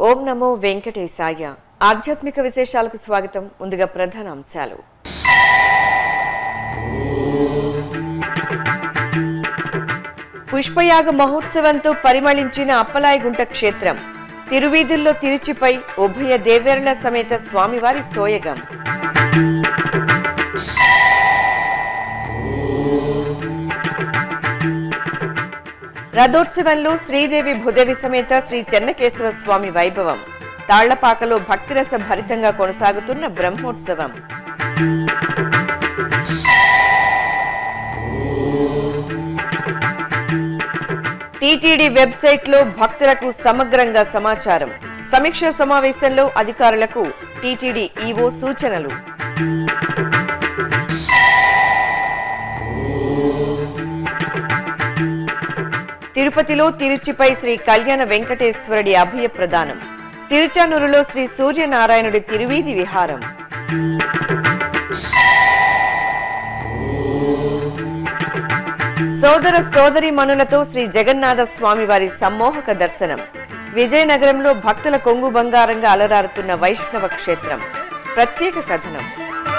ఓం నమో వెంకటేశాయ ఆధ్యాత్మిక విశేషాలకు స్వాగతం ముందుగా ప్రధాన అంశాలు పుష్పయాగ మహోత్సవంతో పరిమళించిన అప్పలాయగుంట క్షేత్రం తిరువీధుల్లో తిరుచిపై ఉభయ దేవేరుల సమేత స్వామివారి సోయగం రథోత్సవంలో శ్రీదేవి భూదేవి సమేత శ్రీ చెన్నకేశవ స్వామి వైభవం తాళ్లపాకలో భక్తిరస భరితంగా కొనసాగుతున్న బ్రహ్మోత్సవం టీటీడీ వెబ్సైట్లో భక్తులకు సమగ్రంగా సమాచారం సమీక్షా సమావేశంలో అధికారులకు టీటీడీ ఈవో సూచనలు తిరుపతిలో తిరుచిపై శ్రీ కళ్యాణ వెంకటేశ్వరుడి అభయ ప్రదానం తిరుచానూరులో శ్రీ సూర్యనారాయణుడి తిరువీధి విహారం సోదర సోదరి మనులతో శ్రీ జగన్నాథ స్వామివారి సమ్మోహక దర్శనం విజయనగరంలో భక్తుల కొంగు బంగారంగా అలరారుతున్న వైష్ణవ క్షేత్రం ప్రత్యేక కథనం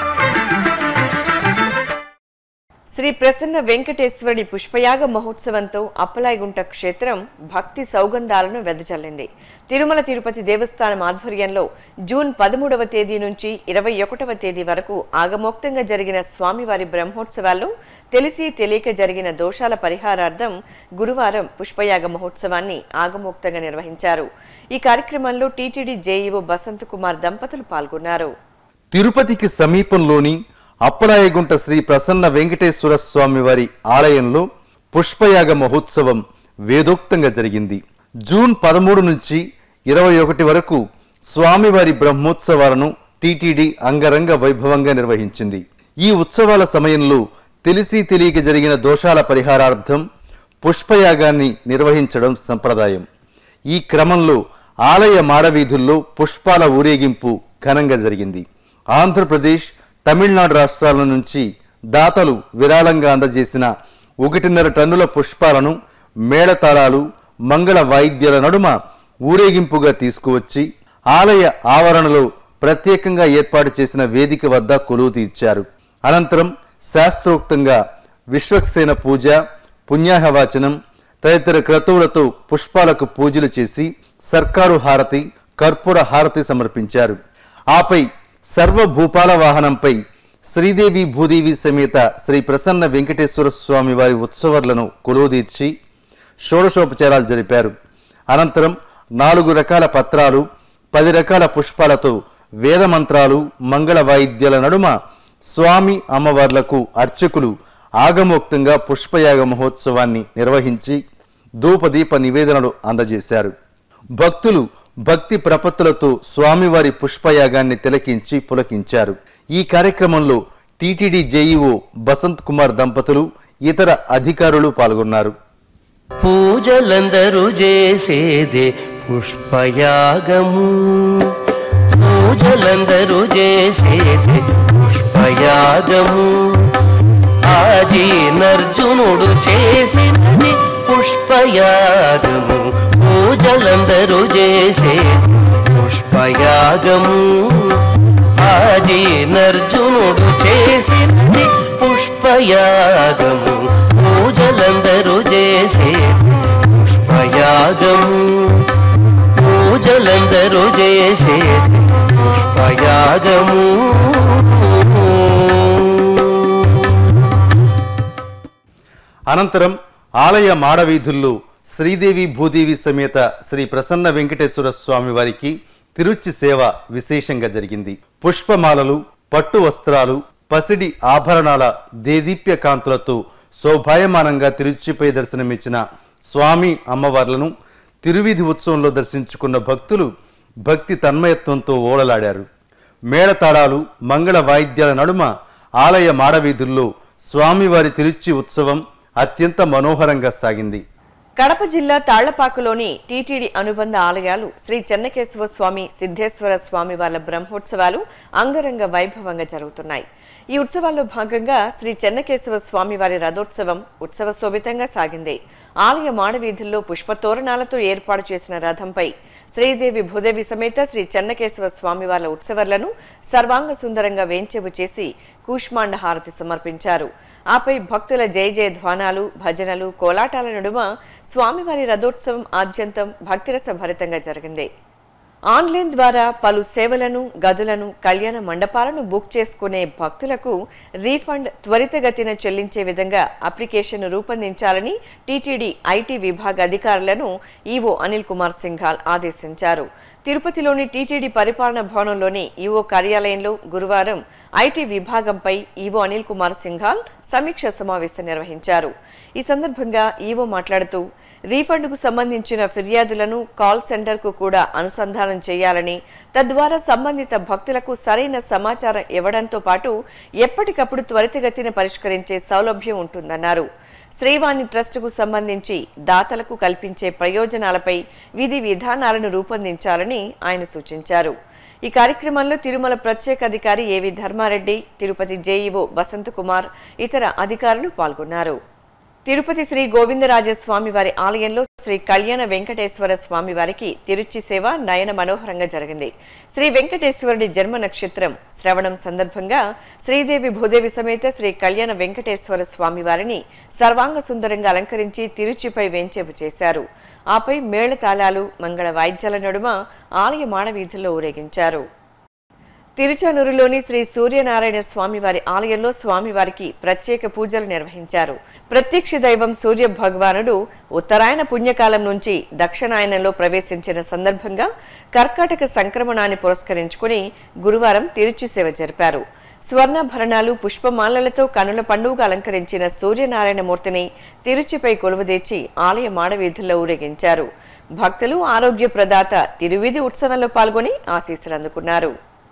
శ్రీ ప్రసన్న వెంకటేశ్వరుడి పుష్పయాగ మహోత్సవంతో అప్పలాయగుంట క్షేత్రం భక్తి సౌగంధాలను వెదజల్లింది తిరుమల తిరుపతి దేవస్థానం ఆధ్వర్యంలో జూన్ పదమూడవ తేదీ నుంచి ఇరవై ఒకటవ తేదీ వరకు ఆగమోక్తంగా జరిగిన స్వామివారి బ్రహ్మోత్సవాల్లో తెలిసి తెలియక జరిగిన దోషాల పరిహారార్థం గురువారం పుష్పయాగ మహోత్సవాన్ని ఆగమోక్తంగా నిర్వహించారు ఈ కార్యక్రమంలో టీటీడీ జేఈఓ బసంత్ కుమార్ దంపతులు పాల్గొన్నారు తిరుపతికి సమీపంలోని అప్పలాయగుంట శ్రీ ప్రసన్న వెంకటేశ్వర స్వామి వారి ఆలయంలో పుష్పయాగ మహోత్సవం వేదోక్తంగా జరిగింది జూన్ పదమూడు నుంచి ఇరవై ఒకటి వరకు స్వామివారి బ్రహ్మోత్సవాలను టీటీడీ అంగరంగ వైభవంగా నిర్వహించింది ఈ ఉత్సవాల సమయంలో తెలిసి తెలియక జరిగిన దోషాల పరిహారార్థం పుష్పయాగాన్ని నిర్వహించడం సంప్రదాయం ఈ క్రమంలో ఆలయ మాడవీధుల్లో పుష్పాల ఊరేగింపు ఘనంగా జరిగింది ఆంధ్రప్రదేశ్ తమిళనాడు రాష్ట్రాల నుంచి దాతలు విరాళంగా అందజేసిన ఒకటిన్నర టన్నుల పుష్పాలను మేళతాళాలు మంగళ వాయిద్యాల నడుమ ఊరేగింపుగా తీసుకువచ్చి ఆలయ ఆవరణలో ప్రత్యేకంగా ఏర్పాటు చేసిన వేదిక వద్ద కొలువు తీర్చారు అనంతరం శాస్త్రోక్తంగా విశ్వక్సేన పూజ పుణ్యాహవాచనం తదితర క్రతువులతో పుష్పాలకు పూజలు చేసి సర్కారు హారతి కర్పూర హారతి సమర్పించారు ఆపై సర్వభూపాల వాహనంపై శ్రీదేవి భూదేవి సమేత శ్రీ ప్రసన్న వెంకటేశ్వర స్వామి వారి ఉత్సవాలను కొలువుదీర్చి షోడశోపచారాలు జరిపారు అనంతరం నాలుగు రకాల పత్రాలు పది రకాల పుష్పాలతో వేద మంత్రాలు మంగళ వాయిద్యాల నడుమ స్వామి అమ్మవార్లకు అర్చకులు ఆగమోక్తంగా పుష్పయాగ మహోత్సవాన్ని నిర్వహించి ధూపదీప నివేదనలు అందజేశారు భక్తులు భక్తి ప్రపత్తులతో స్వామివారి పుష్పయాగాన్ని తిలకించి పులకించారు ఈ కార్యక్రమంలో టీటీడీ జేఈఓ బసంత్ కుమార్ దంపతులు ఇతర అధికారులు పాల్గొన్నారు పూజలందరూ చేసేదే పుష్పయాగము పూజలందరూ చేసేదే పుష్పయాగము ఆజీనర్జునుడు చేసినది పుష్పయాగము పూజలందరూ చేసేది పుష్పయాగము ఆజీనర్జునుడు చేసినది పుష్పయాగము పూజలందరూ చేసేది పుష్పయాగము పూజలందరూ చేసేది పుష్పయాగము అనంతరం ఆలయ మాడవీధుల్లో శ్రీదేవి భూదేవి సమేత శ్రీ ప్రసన్న వెంకటేశ్వర స్వామి వారికి తిరుచి సేవ విశేషంగా జరిగింది పుష్పమాలలు పట్టు వస్త్రాలు పసిడి ఆభరణాల దేదీప్య కాంతులతో శోభాయమానంగా తిరుచిపై దర్శనమిచ్చిన స్వామి అమ్మవార్లను తిరువీధి ఉత్సవంలో దర్శించుకున్న భక్తులు భక్తి తన్మయత్వంతో ఓడలాడారు మేళతాళాలు మంగళ వాయిద్యాల నడుమ ఆలయ మాడవీధుల్లో స్వామివారి తిరుచి ఉత్సవం అత్యంత మనోహరంగా సాగింది కడప జిల్లా తాళ్లపాకలోని టీటీడీ అనుబంధ ఆలయాలు శ్రీ చెన్నకేశవ స్వామి సిద్ధేశ్వర స్వామి వాళ్ళ బ్రహ్మోత్సవాలు అంగరంగ వైభవంగా జరుగుతున్నాయి ఈ ఉత్సవాల్లో భాగంగా శ్రీ చెన్నకేశవ స్వామి వారి రథోత్సవం ఉత్సవ శోభితంగా సాగింది ఆలయ మాడవీధుల్లో పుష్పతోరణాలతో ఏర్పాటు చేసిన రథంపై శ్రీదేవి భూదేవి సమేత శ్రీ చెన్నకేశవ స్వామివార్ల ఉత్సవర్లను సర్వాంగ సుందరంగా వేంచెపు చేసి కూష్మాండ హారతి సమర్పించారు ఆపై భక్తుల జయ జయ ధ్వానాలు భజనలు కోలాటాల నడుమ స్వామివారి రథోత్సవం ఆద్యంతం భక్తిరస భరితంగా జరిగింది ఆన్లైన్ ద్వారా పలు సేవలను గదులను కళ్యాణ మండపాలను బుక్ చేసుకునే భక్తులకు రీఫండ్ త్వరితగతిన చెల్లించే విధంగా అప్లికేషన్ రూపొందించాలని టీటీడీ ఐటీ విభాగ అధికారులను ఈవో అనిల్ కుమార్ సింఘాల్ ఆదేశించారు తిరుపతిలోని టీటీడీ పరిపాలన భవనంలోని ఈవో కార్యాలయంలో గురువారం ఐటీ విభాగంపై ఈవో అనిల్ కుమార్ సింఘాల్ సమీక్ష సమావేశం నిర్వహించారు ఈ సందర్భంగా ఈవో మాట్లాడుతూ రీఫండ్కు సంబంధించిన ఫిర్యాదులను కాల్ సెంటర్కు కూడా అనుసంధానం చేయాలని తద్వారా సంబంధిత భక్తులకు సరైన సమాచారం ఇవ్వడంతో పాటు ఎప్పటికప్పుడు త్వరితగతిన పరిష్కరించే సౌలభ్యం ఉంటుందన్నారు శ్రీవాణి ట్రస్టుకు సంబంధించి దాతలకు కల్పించే ప్రయోజనాలపై విధి విధానాలను రూపొందించాలని ఆయన సూచించారు ఈ కార్యక్రమంలో తిరుమల ప్రత్యేక అధికారి ఏవి ధర్మారెడ్డి తిరుపతి జేఈఓ వసంత్ కుమార్ ఇతర అధికారులు పాల్గొన్నారు తిరుపతి శ్రీ గోవిందరాజస్వామి వారి ఆలయంలో శ్రీ కళ్యాణ వెంకటేశ్వర స్వామి వారికి తిరుచి సేవ నయన మనోహరంగా జరిగింది శ్రీ వెంకటేశ్వరుడి జన్మ నక్షత్రం శ్రవణం సందర్భంగా శ్రీదేవి భూదేవి సమేత శ్రీ కళ్యాణ వెంకటేశ్వర స్వామి వారిని సర్వాంగ సుందరంగా అలంకరించి తిరుచిపై వేంచేపు చేశారు ఆపై మేళతాళాలు మంగళ వాయిద్యాల నడుమ ఆలయ మాడవీధుల్లో ఊరేగించారు తిరుచానూరులోని శ్రీ సూర్యనారాయణ స్వామివారి ఆలయంలో స్వామివారికి ప్రత్యేక పూజలు నిర్వహించారు ప్రత్యక్ష దైవం సూర్య భగవానుడు ఉత్తరాయణ పుణ్యకాలం నుంచి దక్షిణాయనంలో ప్రవేశించిన సందర్భంగా కర్కాటక సంక్రమణాన్ని పురస్కరించుకుని గురువారం తిరుచి సేవ జరిపారు స్వర్ణాభరణాలు పుష్పమాలలతో కనుల పండుగ అలంకరించిన సూర్యనారాయణ మూర్తిని తిరుచిపై కొలువుదీర్చి ఆలయ మాడవీధుల్లో ఊరేగించారు భక్తులు ఆరోగ్య ప్రదాత తిరువిధి ఉత్సవంలో పాల్గొని ఆశీస్సులు అందుకున్నారు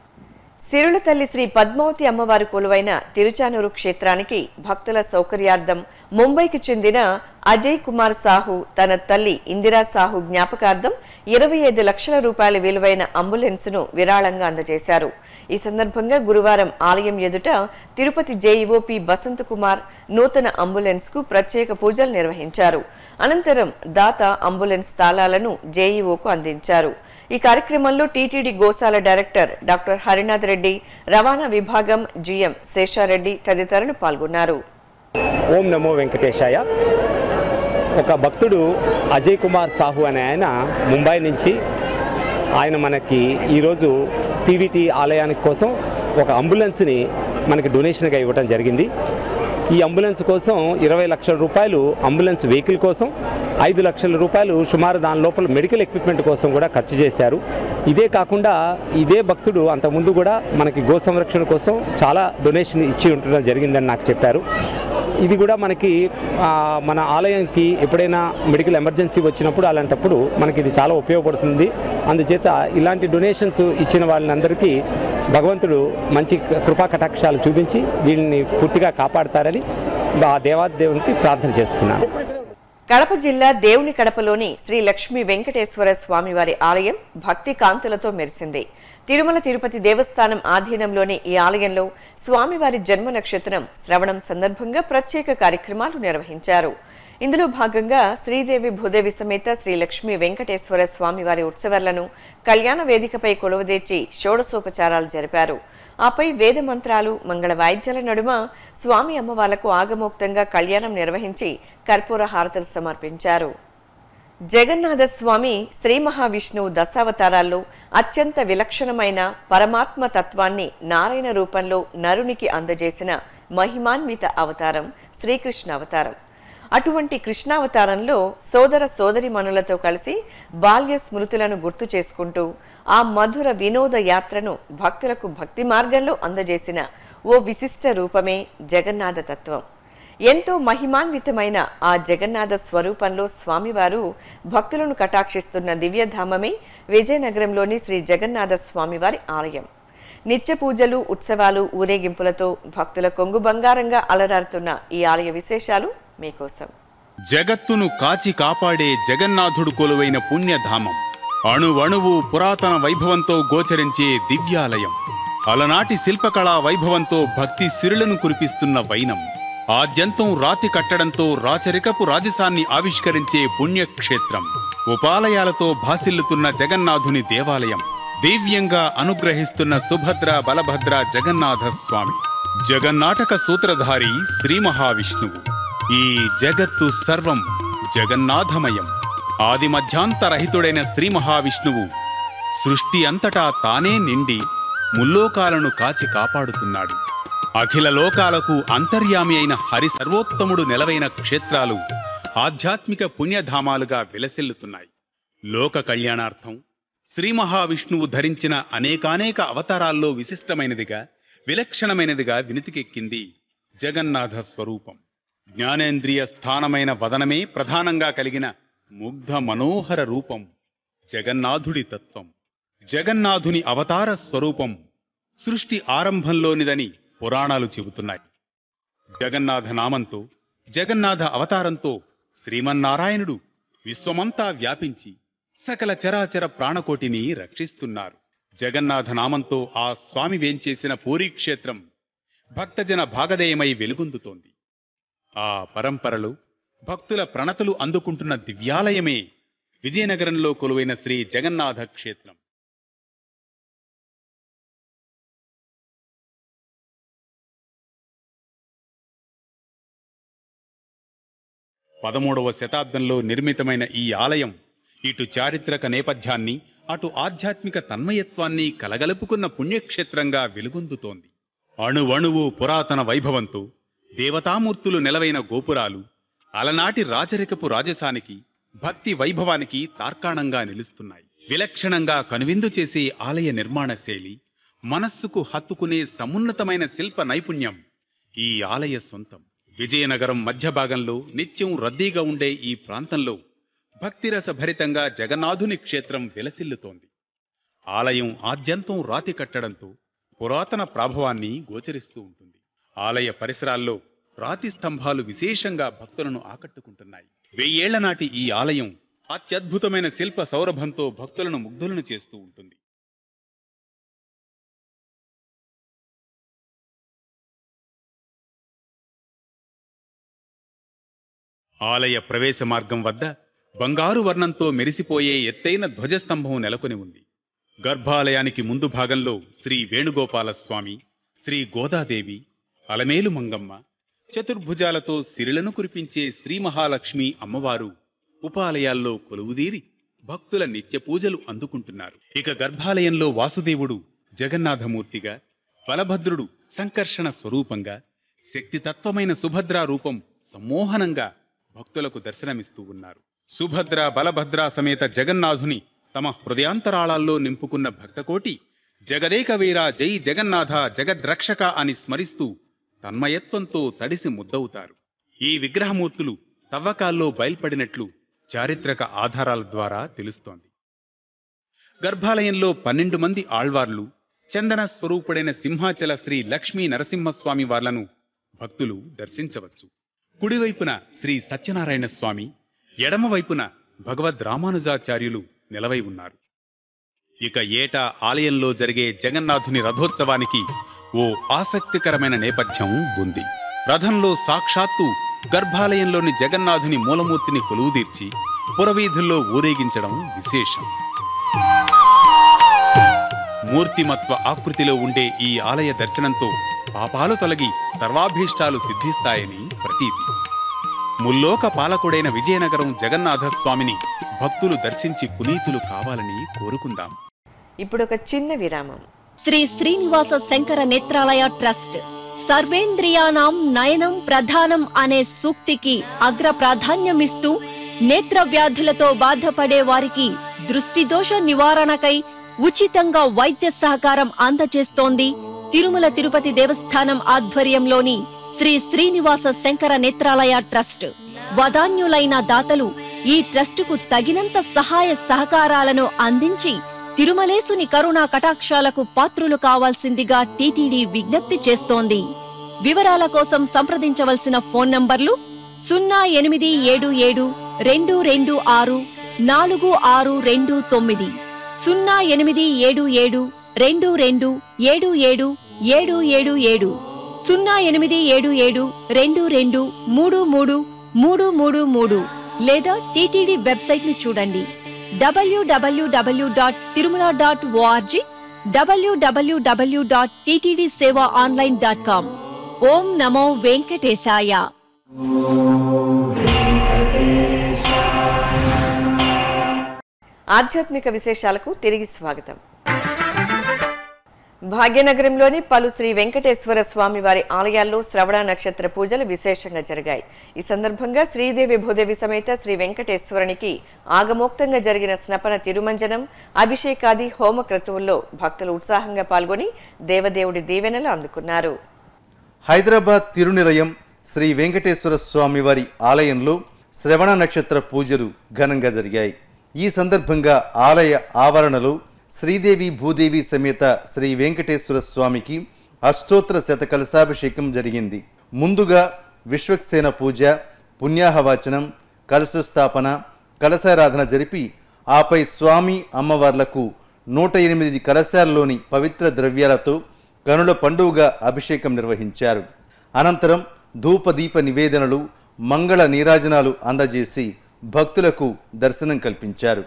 సిరుల తల్లి శ్రీ పద్మావతి అమ్మవారి కొలువైన తిరుచానూరు క్షేత్రానికి భక్తుల సౌకర్యార్థం ముంబైకి చెందిన అజయ్ కుమార్ సాహు తన తల్లి ఇందిరా సాహు జ్ఞాపకార్థం ఇరవై ఐదు లక్షల రూపాయల విలువైన అంబులెన్స్ను విరాళంగా అందజేశారు ఈ సందర్భంగా గురువారం ఆలయం ఎదుట తిరుపతి జేఈఓపి బసంత్ కుమార్ నూతన అంబులెన్స్ కు ప్రత్యేక పూజలు నిర్వహించారు అనంతరం దాత అంబులెన్స్ తాళాలను జేఈఓకు అందించారు ఈ కార్యక్రమంలో టీటీడీ గోశాల డైరెక్టర్ డాక్టర్ హరినాథ్ రెడ్డి రవాణా విభాగం జీఎం శేషారెడ్డి తదితరులు పాల్గొన్నారు ఓం నమో వెంకటేశాయ ఒక భక్తుడు అజయ్ కుమార్ సాహు అనే ఆయన ముంబై నుంచి ఆయన మనకి ఈరోజు పీవీటీ ఆలయానికి కోసం ఒక అంబులెన్స్ని మనకి డొనేషన్గా ఇవ్వడం జరిగింది ఈ అంబులెన్స్ కోసం ఇరవై లక్షల రూపాయలు అంబులెన్స్ వెహికల్ కోసం ఐదు లక్షల రూపాయలు సుమారు దాని లోపల మెడికల్ ఎక్విప్మెంట్ కోసం కూడా ఖర్చు చేశారు ఇదే కాకుండా ఇదే భక్తుడు అంతకుముందు కూడా మనకి గో సంరక్షణ కోసం చాలా డొనేషన్ ఇచ్చి ఉండడం జరిగిందని నాకు చెప్పారు ఇది కూడా మనకి ఆ, మన ఆలయంకి ఎప్పుడైనా మెడికల్ ఎమర్జెన్సీ వచ్చినప్పుడు అలాంటప్పుడు మనకి ఇది చాలా ఉపయోగపడుతుంది అందుచేత ఇలాంటి డొనేషన్స్ ఇచ్చిన వాళ్ళందరికీ భగవంతుడు మంచి కృపా కటాక్షాలు చూపించి వీళ్ళని పూర్తిగా కాపాడతారని ఆ దేవాదేవునికి ప్రార్థన చేస్తున్నాను కడప జిల్లా దేవుని కడపలోని శ్రీ లక్ష్మీ వెంకటేశ్వర స్వామివారి ఆలయం భక్తి కాంతులతో మెరిసింది తిరుమల తిరుపతి దేవస్థానం ఆధీనంలోని ఈ ఆలయంలో స్వామివారి జన్మ నక్షత్రం శ్రవణం సందర్భంగా ప్రత్యేక కార్యక్రమాలు నిర్వహించారు ఇందులో భాగంగా శ్రీదేవి భూదేవి సమేత శ్రీ లక్ష్మీ వెంకటేశ్వర స్వామివారి ఉత్సవాలను కళ్యాణ వేదికపై కొలువుదీర్చి షోడశోపచారాలు జరిపారు ఆపై వేద మంత్రాలు మంగళ వాయిద్యాల నడుమ స్వామి అమ్మవార్లకు ఆగమోక్తంగా కళ్యాణం నిర్వహించి కర్పూర హారతలు సమర్పించారు జగన్నాథ స్వామి శ్రీ మహావిష్ణువు దశావతారాల్లో అత్యంత విలక్షణమైన పరమాత్మ తత్వాన్ని నారాయణ రూపంలో నరునికి అందజేసిన మహిమాన్విత అవతారం శ్రీకృష్ణ అవతారం అటువంటి కృష్ణావతారంలో సోదర సోదరిమణులతో కలిసి బాల్య స్మృతులను గుర్తు చేసుకుంటూ ఆ మధుర వినోద యాత్రను భక్తులకు భక్తి మార్గంలో అందజేసిన ఓ విశిష్ట రూపమే జగన్నాథ తత్వం ఎంతో మహిమాన్వితమైన ఆ జగన్నాథ స్వరూపంలో స్వామివారు భక్తులను కటాక్షిస్తున్న దివ్యధామమే విజయనగరంలోని శ్రీ జగన్నాథ స్వామివారి ఆలయం నిత్య పూజలు ఉత్సవాలు ఊరేగింపులతో భక్తుల కొంగు బంగారంగా అలరారుతున్న ఈ ఆలయ విశేషాలు మీకోసం జగత్తును కాచి కాపాడే జగన్నాథుడు కొలువైన పుణ్యధామం అణువణువు పురాతన వైభవంతో గోచరించే దివ్యాలయం అలనాటి శిల్పకళా వైభవంతో భక్తి సిరులను కురిపిస్తున్న వైనం ఆద్యంతం రాతి కట్టడంతో రాచరికపు రాజసాన్ని ఆవిష్కరించే పుణ్యక్షేత్రం ఉపాలయాలతో భాసిల్లుతున్న జగన్నాథుని దేవాలయం దివ్యంగా అనుగ్రహిస్తున్న సుభద్ర బలభద్ర జగన్నాథ స్వామి జగన్నాటక సూత్రధారి శ్రీ మహావిష్ణువు ఈ జగత్తు సర్వం జగన్నాథమయం ఆది మధ్యాంతరహితుడైన శ్రీ మహావిష్ణువు సృష్టి అంతటా తానే నిండి ముల్లోకాలను కాచి కాపాడుతున్నాడు అఖిల లోకాలకు అంతర్యామి అయిన హరి సర్వోత్తముడు నెలవైన క్షేత్రాలు ఆధ్యాత్మిక పుణ్యధామాలుగా విలసిల్లుతున్నాయి లోక కళ్యాణార్థం శ్రీ మహావిష్ణువు ధరించిన అనేకానేక అవతారాల్లో విశిష్టమైనదిగా విలక్షణమైనదిగా వినితికెక్కింది జగన్నాథ స్వరూపం జ్ఞానేంద్రియ స్థానమైన వదనమే ప్రధానంగా కలిగిన ముగ్ధ మనోహర రూపం జగన్నాథుడి తత్వం జగన్నాథుని అవతార స్వరూపం సృష్టి ఆరంభంలోనిదని పురాణాలు చెబుతున్నాయి జగన్నాథ నామంతో జగన్నాథ అవతారంతో శ్రీమన్నారాయణుడు విశ్వమంతా వ్యాపించి సకల చరాచర ప్రాణకోటిని రక్షిస్తున్నారు జగన్నాథ నామంతో ఆ స్వామి వేంచేసిన పూరీ క్షేత్రం భక్తజన భాగధేయమై వెలుగొందుతోంది ఆ పరంపరలో భక్తుల ప్రణతులు అందుకుంటున్న దివ్యాలయమే విజయనగరంలో కొలువైన శ్రీ జగన్నాథ క్షేత్రం పదమూడవ శతాబ్దంలో నిర్మితమైన ఈ ఆలయం ఇటు చారిత్రక నేపథ్యాన్ని అటు ఆధ్యాత్మిక తన్మయత్వాన్ని కలగలుపుకున్న పుణ్యక్షేత్రంగా వెలుగొందుతోంది అణువణువు పురాతన వైభవంతో దేవతామూర్తులు నెలవైన గోపురాలు అలనాటి రాజరికపు రాజసానికి భక్తి వైభవానికి తార్కాణంగా నిలుస్తున్నాయి విలక్షణంగా కనువిందు చేసే ఆలయ నిర్మాణ శైలి మనస్సుకు హత్తుకునే సమున్నతమైన శిల్ప నైపుణ్యం ఈ ఆలయ సొంతం విజయనగరం మధ్య భాగంలో నిత్యం రద్దీగా ఉండే ఈ ప్రాంతంలో భక్తిరస భరితంగా జగన్నాథుని క్షేత్రం విలసిల్లుతోంది ఆలయం ఆద్యంతం రాతి కట్టడంతో పురాతన ప్రాభవాన్ని గోచరిస్తూ ఉంటుంది ఆలయ పరిసరాల్లో రాతి స్తంభాలు విశేషంగా భక్తులను ఆకట్టుకుంటున్నాయి వెయ్యేళ్ల నాటి ఈ ఆలయం అత్యద్భుతమైన శిల్ప సౌరభంతో భక్తులను ముగ్ధులను చేస్తూ ఉంటుంది ఆలయ ప్రవేశ మార్గం వద్ద బంగారు వర్ణంతో మెరిసిపోయే ఎత్తైన ధ్వజస్తంభం నెలకొని ఉంది గర్భాలయానికి ముందు భాగంలో శ్రీ వేణుగోపాల స్వామి శ్రీ గోదాదేవి అలమేలు మంగమ్మ చతుర్భుజాలతో సిరిలను కురిపించే శ్రీ మహాలక్ష్మి అమ్మవారు ఉపాలయాల్లో కొలువుదీరి భక్తుల నిత్య పూజలు అందుకుంటున్నారు ఇక గర్భాలయంలో వాసుదేవుడు జగన్నాథమూర్తిగా బలభద్రుడు సంకర్షణ స్వరూపంగా శక్తితత్వమైన సుభద్రా రూపం సమ్మోహనంగా భక్తులకు దర్శనమిస్తూ ఉన్నారు సుభద్ర బలభద్ర సమేత జగన్నాథుని తమ హృదయాంతరాళాల్లో నింపుకున్న భక్తకోటి జగదేక వీర జై జగన్నాథ జగద్రక్షక అని స్మరిస్తూ తన్మయత్వంతో తడిసి ముద్దవుతారు ఈ విగ్రహమూర్తులు తవ్వకాల్లో బయల్పడినట్లు చారిత్రక ఆధారాల ద్వారా తెలుస్తోంది గర్భాలయంలో పన్నెండు మంది ఆళ్వార్లు చందన స్వరూపుడైన సింహాచల శ్రీ లక్ష్మీ నరసింహస్వామి వార్లను భక్తులు దర్శించవచ్చు కుడివైపున శ్రీ సత్యనారాయణ స్వామి ఎడమవైపున భగవద్ రామానుజాచార్యులు నిలవై ఉన్నారు ఇక ఏటా ఆలయంలో జరిగే జగన్నాథుని రథోత్సవానికి ఓ ఆసక్తికరమైన నేపథ్యం ఉంది రథంలో సాక్షాత్తు గర్భాలయంలోని జగన్నాథుని మూలమూర్తిని కొలువుదీర్చి పురవీధుల్లో ఊరేగించడం విశేషం మూర్తిమత్వ ఆకృతిలో ఉండే ఈ ఆలయ దర్శనంతో పాపాలు తొలగి సర్వాభీష్టాలు సిద్ధిస్తాయని ప్రతీతి ముల్లోక పాలకుడైన విజయనగరం జగన్నాథ స్వామిని భక్తులు దర్శించి పునీతులు కావాలని కోరుకుందాం ఇప్పుడు ఒక చిన్న విరామం శ్రీ శ్రీనివాస శంకర నేత్రాలయ ట్రస్ట్ సర్వేంద్రియానాం నయనం ప్రధానం అనే సూక్తికి అగ్ర ప్రాధాన్యమిస్తూ నేత్ర వ్యాధులతో బాధపడే వారికి దృష్టి దోష నివారణకై ఉచితంగా వైద్య సహకారం అందజేస్తోంది తిరుమల తిరుపతి దేవస్థానం ఆధ్వర్యంలోని శ్రీ శ్రీనివాస శంకర నేత్రాలయ ట్రస్ట్ వదాన్యులైన దాతలు ఈ ట్రస్టుకు తగినంత సహాయ సహకారాలను అందించి తిరుమలేసుని కరుణా కటాక్షాలకు పాత్రులు కావాల్సిందిగా టీటీడీ విజ్ఞప్తి చేస్తోంది వివరాల కోసం సంప్రదించవలసిన ఫోన్ నంబర్లు సున్నా ఎనిమిది ఏడు ఏడు రెండు రెండు ఆరు నాలుగు ఆరు రెండు తొమ్మిది సున్నా ఎనిమిది ఏడు ఏడు రెండు రెండు ఏడు ఏడు ఏడు ఏడు ఏడు సున్నా ఎనిమిది ఏడు ఏడు రెండు రెండు మూడు మూడు మూడు మూడు మూడు లేదా టీటీడీ వెబ్సైట్ ను చూడండి WWW dot Tirumala dot ORG WWW dot TTD seva online dot com ఓం నమో వెంకటేశాయ ఆధ్యాత్మిక విశేషాలకు తిరిగి స్వాగతం భాగ్యనగరంలోని పలు శ్రీ వెంకటేశ్వర స్వామి వారి ఆలయాల్లో శ్రవణ నక్షత్ర పూజలు విశేషంగా జరిగాయి ఈ సందర్భంగా శ్రీదేవి భూదేవి సమేత శ్రీ వెంకటేశ్వరునికి ఆగమోక్తంగా జరిగిన స్నపన తిరుమంజనం అభిషేకాది హోమ క్రతువుల్లో భక్తులు ఉత్సాహంగా పాల్గొని దేవదేవుడి దీవెనలు అందుకున్నారు హైదరాబాద్ తిరునిలయం శ్రీ వెంకటేశ్వర స్వామి వారి ఆలయంలో శ్రవణ నక్షత్ర పూజలు ఘనంగా జరిగాయి ఈ సందర్భంగా ఆలయ ఆవరణలో శ్రీదేవి భూదేవి సమేత శ్రీ వెంకటేశ్వర స్వామికి అష్టోత్తర శత కలశాభిషేకం జరిగింది ముందుగా విశ్వక్సేన పూజ పుణ్యాహవాచనం కలశ స్థాపన కలశారాధన జరిపి ఆపై స్వామి అమ్మవార్లకు నూట ఎనిమిది కలశాల్లోని పవిత్ర ద్రవ్యాలతో కనుల పండుగగా అభిషేకం నిర్వహించారు అనంతరం ధూపదీప నివేదనలు మంగళ నీరాజనాలు అందజేసి భక్తులకు దర్శనం కల్పించారు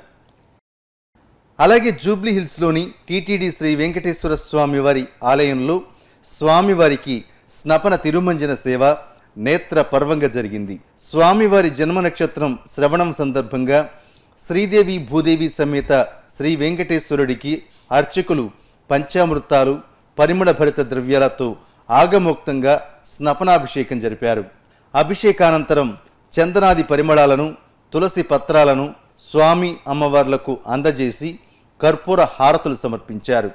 అలాగే జూబ్లీ హిల్స్లోని టీటీడీ శ్రీ వెంకటేశ్వర స్వామి వారి ఆలయంలో స్వామివారికి స్నపన తిరుమంజన సేవ నేత్ర పర్వంగా జరిగింది స్వామివారి జన్మ నక్షత్రం శ్రవణం సందర్భంగా శ్రీదేవి భూదేవి సమేత శ్రీ వెంకటేశ్వరుడికి అర్చకులు పంచామృతాలు పరిమళ భరిత ద్రవ్యాలతో ఆగమోక్తంగా స్నపనాభిషేకం జరిపారు అభిషేకానంతరం చందనాది పరిమళాలను తులసి పత్రాలను స్వామి అమ్మవార్లకు అందజేసి కర్పూర హారతులు సమర్పించారు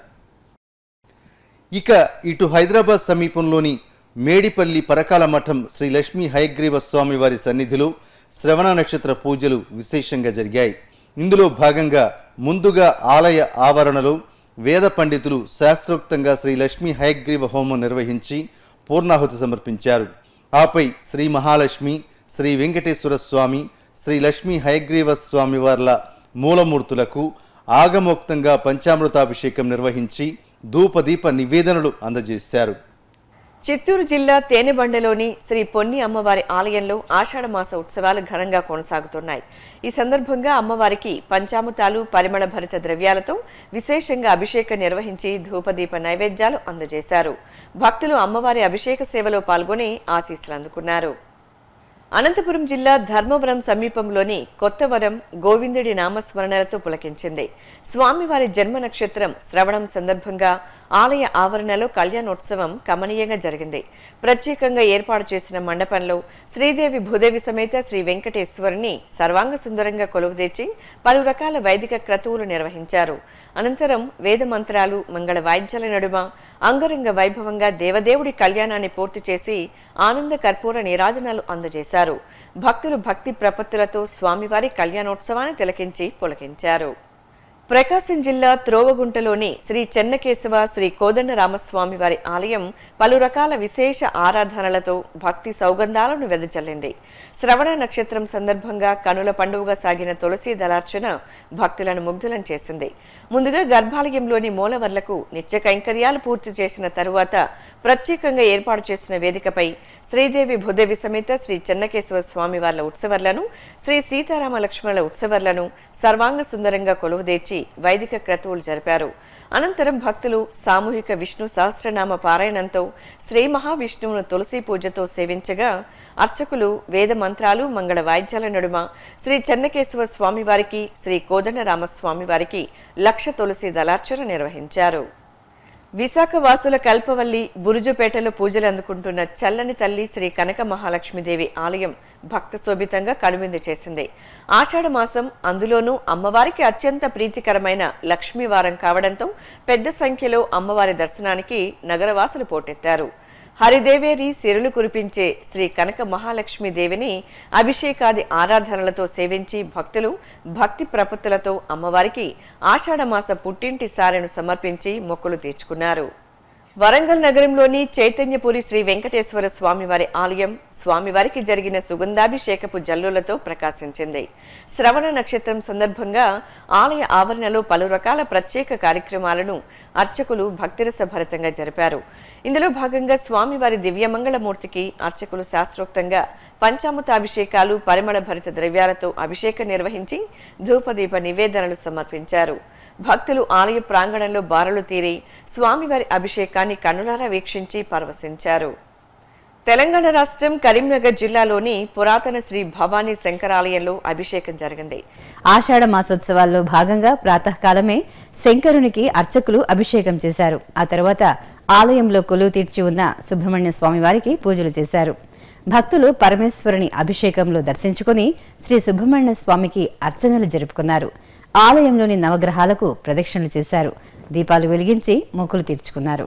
ఇక ఇటు హైదరాబాద్ సమీపంలోని మేడిపల్లి పరకాల మఠం శ్రీ లక్ష్మీ హయగ్రీవ స్వామి వారి సన్నిధిలో శ్రవణ నక్షత్ర పూజలు విశేషంగా జరిగాయి ఇందులో భాగంగా ముందుగా ఆలయ ఆవరణలో వేద పండితులు శాస్త్రోక్తంగా శ్రీ లక్ష్మీ హయగ్రీవ హోమం నిర్వహించి పూర్ణాహుతి సమర్పించారు ఆపై శ్రీ మహాలక్ష్మి శ్రీ వెంకటేశ్వర స్వామి శ్రీ లక్ష్మీ హయగ్రీవ స్వామి వార్ల మూలమూర్తులకు ఆగమోక్తంగా పంచామృతాభిషేకం నిర్వహించి ధూపదీప నివేదనలు అందజేశారు చిత్తూరు జిల్లా తేనెబండలోని శ్రీ పొన్ని అమ్మవారి ఆలయంలో ఆషాఢమాస ఉత్సవాలు ఘనంగా కొనసాగుతున్నాయి ఈ సందర్భంగా అమ్మవారికి పంచామృతాలు పరిమళ భరిత ద్రవ్యాలతో విశేషంగా అభిషేకం నిర్వహించి ధూపదీప నైవేద్యాలు అందజేశారు భక్తులు అమ్మవారి అభిషేక సేవలో పాల్గొని ఆశీస్సులు అందుకున్నారు అనంతపురం జిల్లా ధర్మవరం సమీపంలోని కొత్తవరం గోవిందుడి నామస్మరణలతో పులకించింది స్వామివారి జన్మ నక్షత్రం శ్రవణం సందర్భంగా ఆలయ ఆవరణలో కళ్యాణోత్సవం కమనీయంగా జరిగింది ప్రత్యేకంగా ఏర్పాటు చేసిన మండపంలో శ్రీదేవి భూదేవి సమేత శ్రీ వెంకటేశ్వరుని సర్వాంగ సుందరంగా కొలువుదీర్చి పలు రకాల వైదిక క్రతువులు నిర్వహించారు అనంతరం వేద మంత్రాలు మంగళ వాయిద్యాల నడుమ అంగరంగ వైభవంగా దేవదేవుడి కళ్యాణాన్ని పూర్తి చేసి ఆనంద కర్పూర నీరాజనాలు అందజేశారు భక్తులు భక్తి ప్రపత్తులతో స్వామివారి కళ్యాణోత్సవాన్ని తిలకించి పులకించారు ప్రకాశం జిల్లా త్రోవగుంటలోని శ్రీ చెన్నకేశవ శ్రీ కోదండ రామస్వామి వారి ఆలయం పలు రకాల విశేష ఆరాధనలతో భక్తి సౌగంధాలను వెదజల్లింది శ్రవణ నక్షత్రం సందర్భంగా కనుల పండుగగా సాగిన తులసి దళార్చన భక్తులను ముగ్ధులను చేసింది ముందుగా గర్భాలయంలోని మూలవర్లకు నిత్య కైంకర్యాలు పూర్తి చేసిన తరువాత ప్రత్యేకంగా ఏర్పాటు చేసిన వేదికపై శ్రీదేవి భూదేవి సమేత శ్రీ చెన్నకేశవ స్వామి వార్ల ఉత్సవర్లను శ్రీ సీతారామ లక్ష్మణుల ఉత్సవర్లను సర్వాంగ సుందరంగా కొలువుదీర్చి వైదిక క్రతువులు జరిపారు అనంతరం భక్తులు సామూహిక విష్ణు సహస్రనామ పారాయణంతో శ్రీ మహావిష్ణువును తులసి పూజతో సేవించగా అర్చకులు వేద మంత్రాలు మంగళ వాయిద్యాల నడుమ శ్రీ చెన్నకేశవ స్వామివారికి శ్రీ కోదండరామస్వామి వారికి లక్ష తులసి దళార్చన నిర్వహించారు విశాఖ వాసుల కల్పవల్లి బురుజుపేటలో పూజలు అందుకుంటున్న చల్లని తల్లి శ్రీ కనక మహాలక్ష్మీదేవి ఆలయం భక్త శోభితంగా కనువిందు చేసింది ఆషాఢ మాసం అందులోనూ అమ్మవారికి అత్యంత ప్రీతికరమైన లక్ష్మీవారం కావడంతో పెద్ద సంఖ్యలో అమ్మవారి దర్శనానికి నగరవాసులు పోటెత్తారు హరిదేవేరి సిరులు కురిపించే శ్రీ కనక మహాలక్ష్మి దేవిని అభిషేకాది ఆరాధనలతో సేవించి భక్తులు భక్తి ప్రపత్తులతో అమ్మవారికి ఆషాఢమాస పుట్టింటి సారెను సమర్పించి మొక్కులు తీర్చుకున్నారు వరంగల్ నగరంలోని చైతన్యపురి శ్రీ వెంకటేశ్వర స్వామివారి ఆలయం స్వామివారికి జరిగిన సుగంధాభిషేకపు జల్లులతో ప్రకాశించింది శ్రవణ నక్షత్రం సందర్భంగా ఆలయ ఆవరణలో పలు రకాల ప్రత్యేక కార్యక్రమాలను అర్చకులు భక్తిరస భరితంగా జరిపారు ఇందులో భాగంగా స్వామివారి దివ్యమంగళమూర్తికి అర్చకులు శాస్త్రోక్తంగా పంచామృతాభిషేకాలు పరిమళ భరిత ద్రవ్యాలతో అభిషేకం నిర్వహించి ధూపదీప నివేదనలు సమర్పించారు భక్తులు ఆలయ ప్రాంగణంలో బారలు తీరి స్వామివారి అభిషేకాన్ని కన్నులారా వీక్షించి పరవశించారు తెలంగాణ రాష్ట్రం కరీంనగర్ జిల్లాలోని పురాతన శ్రీ భవానీ శంకరాలయంలో అభిషేకం జరిగింది ఆషాఢ మాసోత్సవాల్లో భాగంగా ప్రాతకాలమే శంకరునికి అర్చకులు అభిషేకం చేశారు ఆ తర్వాత ఆలయంలో కొలువు తీర్చి ఉన్న సుబ్రహ్మణ్య స్వామివారికి పూజలు చేశారు భక్తులు పరమేశ్వరుని అభిషేకంలో దర్శించుకుని శ్రీ సుబ్రహ్మణ్య స్వామికి అర్చనలు జరుపుకున్నారు ఆలయంలోని నవగ్రహాలకు ప్రదక్షిణలు చేశారు దీపాలు వెలిగించి మొక్కులు తీర్చుకున్నారు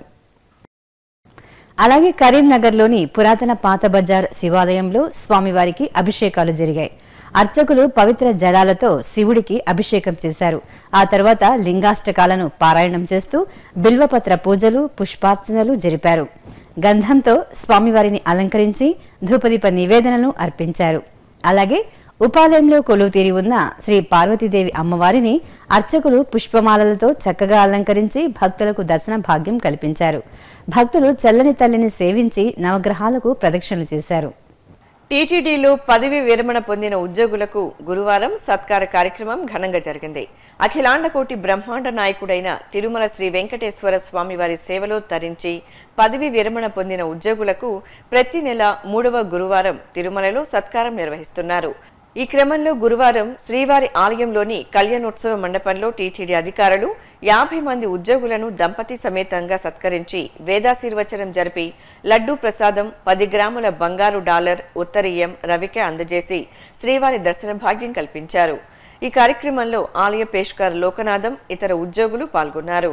అలాగే కరీంనగర్లోని పురాతన పాత బజార్ శివాలయంలో స్వామివారికి అభిషేకాలు జరిగాయి అర్చకులు పవిత్ర జలాలతో శివుడికి అభిషేకం చేశారు ఆ తర్వాత లింగాష్టకాలను పారాయణం చేస్తూ బిల్వపత్ర పూజలు పుష్పార్చనలు జరిపారు గంధంతో స్వామివారిని అలంకరించి ధూపదీప నివేదనలు అర్పించారు అలాగే ఉపాలయంలో కొలువు తీరి ఉన్న శ్రీ పార్వతీదేవి అమ్మవారిని అర్చకులు పుష్పమాలలతో చక్కగా అలంకరించి భక్తులకు దర్శన భాగ్యం కల్పించారు భక్తులు చల్లని తల్లిని సేవించి నవగ్రహాలకు ప్రదక్షిణలు చేశారు టీటీడీలో పదవి విరమణ పొందిన ఉద్యోగులకు గురువారం సత్కార కార్యక్రమం ఘనంగా జరిగింది అఖిలాండకోటి బ్రహ్మాండ నాయకుడైన తిరుమల శ్రీ వెంకటేశ్వర స్వామివారి సేవలో తరించి పదవి విరమణ పొందిన ఉద్యోగులకు ప్రతి నెల మూడవ గురువారం తిరుమలలో సత్కారం నిర్వహిస్తున్నారు ఈ క్రమంలో గురువారం శ్రీవారి ఆలయంలోని కళ్యాణోత్సవ మండపంలో టీటీడీ అధికారులు యాభై మంది ఉద్యోగులను దంపతి సమేతంగా సత్కరించి వేదాశీర్వచనం జరిపి లడ్డూ ప్రసాదం పది గ్రాముల బంగారు డాలర్ ఉత్తరీయం రవికే అందజేసి శ్రీవారి దర్శన భాగ్యం కల్పించారు ఈ కార్యక్రమంలో ఆలయ పేష్కర్ లోకనాథం ఇతర ఉద్యోగులు పాల్గొన్నారు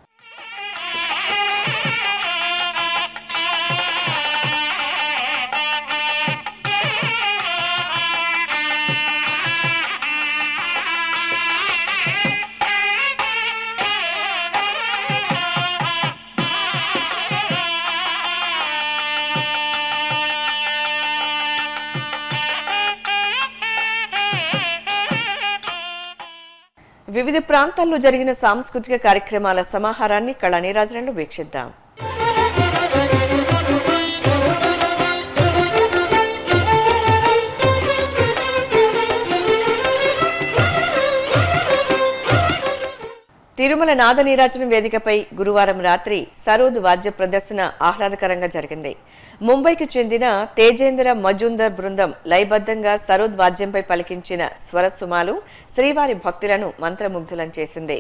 వివిధ ప్రాంతాల్లో జరిగిన సాంస్కృతిక కార్యక్రమాల సమాహారాన్ని కళానీరాజనంలో వీక్షిద్దాం తిరుమల నాద నీరాజనం వేదికపై గురువారం రాత్రి సరోద్ వాద్య ప్రదర్శన ఆహ్లాదకరంగా జరిగింది ముంబైకి చెందిన తేజేంద్ర మజుందర్ బృందం లయబద్ధంగా సరోద్ వాద్యంపై పలికించిన స్వరసుమాలు శ్రీవారి భక్తులను మంత్రముగ్ధులం చేసింది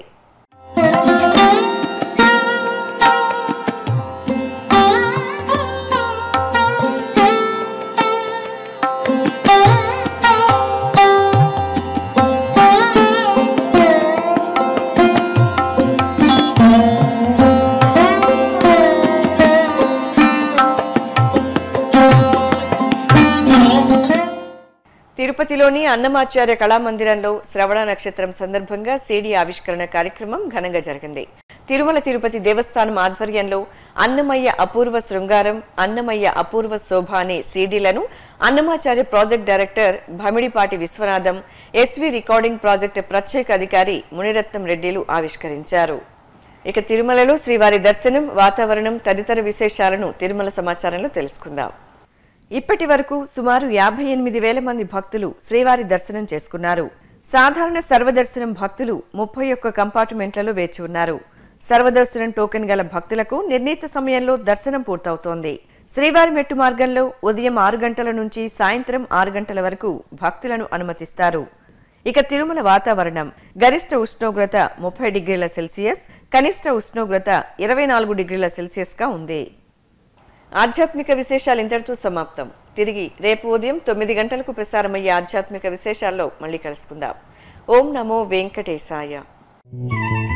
తిరుపతిలోని అన్నమాచార్య కళామందిరంలో శ్రవణ నక్షత్రం సందర్భంగా సీడీ ఆవిష్కరణ కార్యక్రమం ఘనంగా జరిగింది తిరుమల తిరుపతి దేవస్థానం ఆధ్వర్యంలో అన్నమయ్య అపూర్వ శృంగారం అన్నమయ్య అపూర్వ శోభ అనే సీడీలను Annamacharya project director Bhamidipati Viswanatham SV recording project ప్రత్యేక అధికారి మునిరత్నం రెడ్డిలు ఆవిష్కరించారు ఇక తిరుమలలో శ్రీవారి దర్శనం వాతావరణం తదితర విశేషాలను తిరుమల సమాచారంలో తెలుసుకుందాం ఇప్పటి వరకు సుమారు యాభై ఎనిమిది వేల మంది భక్తులు శ్రీవారి దర్శనం చేసుకున్నారు సాధారణ సర్వదర్శనం భక్తులు ముప్పై ఒక్క కంపార్ట్మెంట్లలో వేచి ఉన్నారు సర్వదర్శనం టోకెన్ గల భక్తులకు నిర్ణీత సమయంలో దర్శనం పూర్తవుతోంది శ్రీవారి మెట్టు మార్గంలో ఉదయం ఆరు గంటల నుంచి సాయంత్రం ఆరు గంటల వరకు భక్తులను అనుమతిస్తారు ఇక తిరుమల వాతావరణం గరిష్ట ఉష్ణోగ్రత ముప్పై డిగ్రీల సెల్సియస్ కనిష్ట ఉష్ణోగ్రత ఇరవై నాలుగు డిగ్రీల సెల్సియస్ గా ఉంది ఆధ్యాత్మిక విశేషాలు ఇంతటితో సమాప్తం తిరిగి రేపు ఉదయం తొమ్మిది గంటలకు ప్రసారమయ్యే ఆధ్యాత్మిక విశేషాల్లో మళ్ళీ కలుసుకుందాం ఓం నమో వెంకటేశాయ